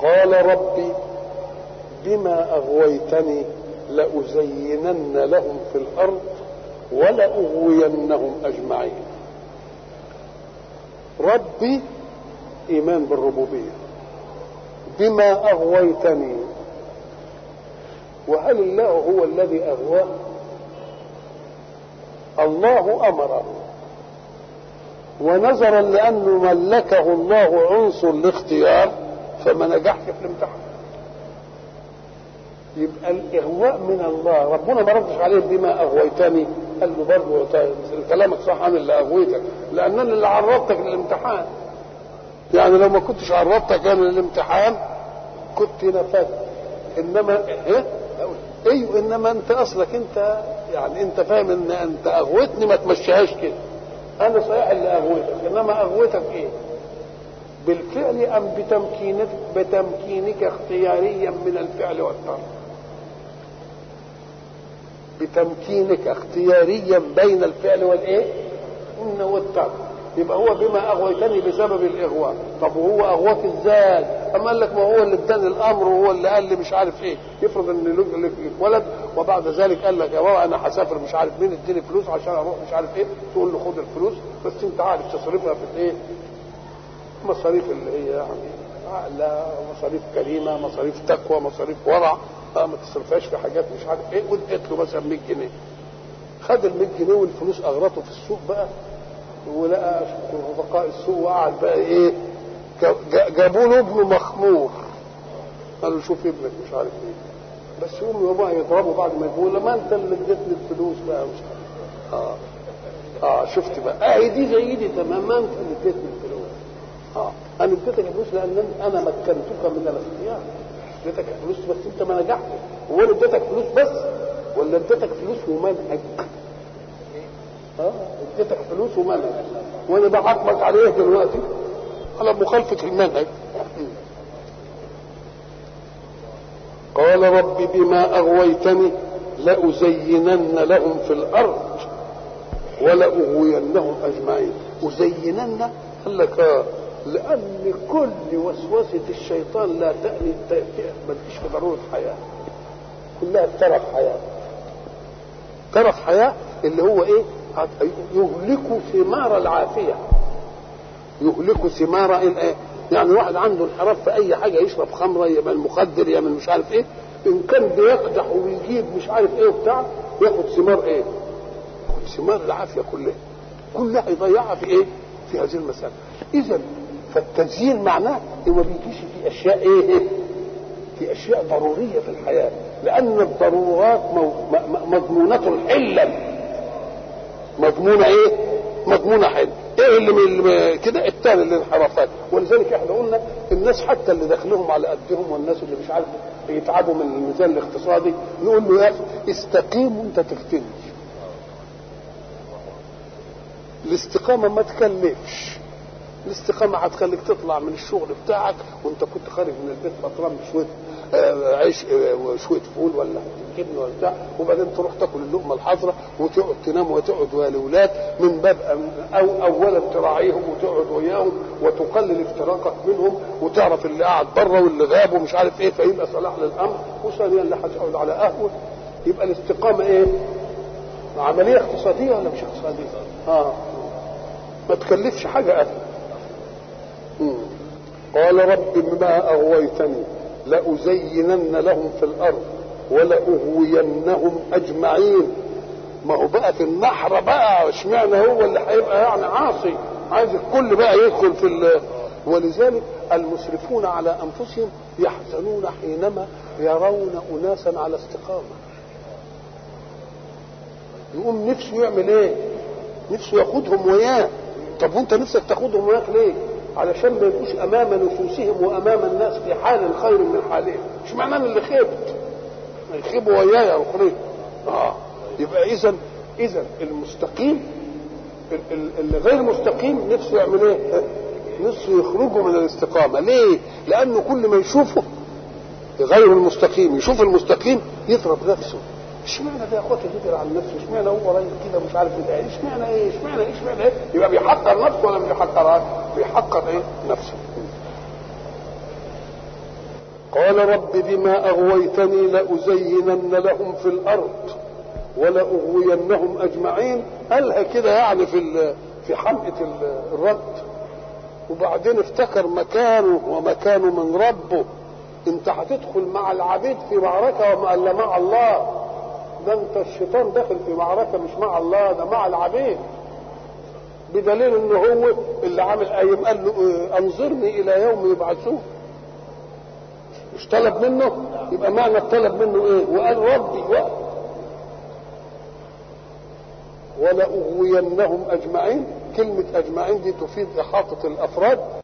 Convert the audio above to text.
قال ربي بما أغويتني لأزينن لهم في الأرض ولأغوينهم أجمعين ربي إيمان بالربوبية بما أغويتني وهل الله هو الذي أغواه الله أمره ونظرا لأنه ملكه الله عنصر الاختيار فما نجحش في الامتحان يبقى الإغواء من الله ربنا ما ردش عليه بما أغويتني قال له برضه كلامك صح أنا اللي أغويتك لأن أنا اللي عرضتك للامتحان يعني لو ما كنتش عرضتك أنا للامتحان كنت نفذت إنما إيه؟ ايوه انما انت اصلك انت يعني انت فاهم ان انت اغويتني ما تمشيهاش كده انا صحيح اللي اغويتك انما اغويتك ايه بالفعل ام بتمكينك بتمكينك اختياريا من الفعل والترك بتمكينك اختياريا بين الفعل والايه والترك يبقى هو بما اغويتني بسبب الاغواء طب وهو اغواك ازاي اما قال لك ما هو اللي اداني الامر وهو اللي قال لي مش عارف ايه يفرض ان لك ولد وبعد ذلك قال لك يا بابا انا هسافر مش عارف مين اديني فلوس عشان اروح مش عارف ايه تقول له خد الفلوس بس انت عارف تصرفها في الايه مصاريف اللي هي يعني لا مصاريف كريمه مصاريف تقوى مصاريف ورع ما تصرفهاش في حاجات مش عارف ايه واديت له مثلا 100 جنيه خد ال 100 جنيه والفلوس اغرته في السوق بقى ولقى رفقاء السوق وقعد بقى ايه جابوا له ابنه مخمور قالوا شوف ابنك مش عارف ايه بس يقوم يومها يضربوا بعد ما يقول ما انت اللي اديتني الفلوس بقى مش عارف اه اه شفت بقى اه دي زي دي تمام ما انت اللي اديتني الفلوس اه انا اديتك الفلوس لان انا مكنتك من الاختيار اديتك الفلوس بس انت ما نجحتش هو انا اديتك فلوس بس ولا اديتك فلوس ومنهج اه اديتك فلوس ومنهج وانا بعاقبك عليه دلوقتي على مخالفة المنهج قال رب بما أغويتني لأزينن لهم في الأرض ولأغوينهم أجمعين أزينن قال لك آه لأن كل وسوسة الشيطان لا تأني ما تجيش في ضرورة حياة كلها ترف حياة ترف حياة اللي هو إيه يهلك ثمار العافية يهلك ثمار ايه يعني واحد عنده انحراف في اي حاجه يشرب خمره يعمل مخدر يعمل مش عارف ايه ان كان بيقدح ويجيب مش عارف ايه وبتاع ياخد ثمار ايه؟ ياخد ثمار العافيه كلها كلها يضيعها في ايه؟ في هذه المساله اذا فالتزيين معناه انه ما بيجيش في اشياء ايه؟ في اشياء ضروريه في الحياه لان الضرورات مضمونه حلا مضمونه ايه؟ مضمونه حل ايه اللي من كده الثاني الانحرافات ولذلك احنا قلنا الناس حتى اللي دخلهم على قدهم والناس اللي مش عارف بيتعبوا من الميزان الاقتصادي نقول له يا اخي استقيم وانت تفتني الاستقامه ما تكلفش الاستقامه هتخليك تطلع من الشغل بتاعك وانت كنت خارج من البيت بطران بشويه آه عيش آه وشويه فول ولا جبنه ولا بتاع وبعدين تروح تاكل اللقمه الحاضره وتقعد تنام وتقعد ويا الاولاد من باب او اولا تراعيهم وتقعد وياهم وتقلل افتراقك منهم وتعرف اللي قاعد بره واللي غاب ومش عارف ايه فيبقى صلاح للامر وثانيا اللي هتقعد على قهوه يبقى الاستقامه ايه؟ عمليه اقتصاديه ولا مش اقتصاديه؟ اه ما تكلفش حاجه ابدا قال رب بما اغويتني لأزينن لهم في الأرض ولأغوينهم أجمعين ما هو بقى في النحر بقى اشمعنى هو اللي هيبقى يعني عاصي عايز الكل بقى يدخل في ال... ولذلك المسرفون على أنفسهم يحزنون حينما يرون أناسا على استقامة يقوم نفسه يعمل ايه نفسه ياخدهم وياه طب وانت نفسك تاخدهم وياك ليه علشان ما يبقوش امام نفوسهم وامام الناس في حال خير من حالهم مش معناه اللي خيبت يخيبوا ويايا الاخرين اه يبقى اذا اذا المستقيم اللي غير مستقيم نفسه يعمل ايه؟ نفسه يخرجوا من الاستقامه ليه؟ لانه كل ما يشوفه غير المستقيم يشوف المستقيم يضرب نفسه اشمعنى ده يا اخواتي يقدر على نفسه اشمعنى هو راجل كده مش عارف ايه اشمعنى ايه اشمعنى ايه اشمعنى ايه يبقى بيحقر نفسه ولا مش بيحقرها بيحقر ايه نفسه قال رب بما أغويتني لأزينن لهم في الأرض ولأغوينهم أجمعين قالها كده يعني في في حمقة الرد وبعدين افتكر مكانه ومكانه من ربه انت هتدخل مع العبيد في معركة ولا مع الله ده انت الشيطان داخل في معركة مش مع الله ده مع العبيد بدليل ان هو اللي عامل ايام قال له اه انظرني الى يوم يبعثون مش طلب منه يبقى معنى الطلب منه ايه وقال ربي وقت ولأغوينهم أجمعين كلمة أجمعين دي تفيد إحاطة الأفراد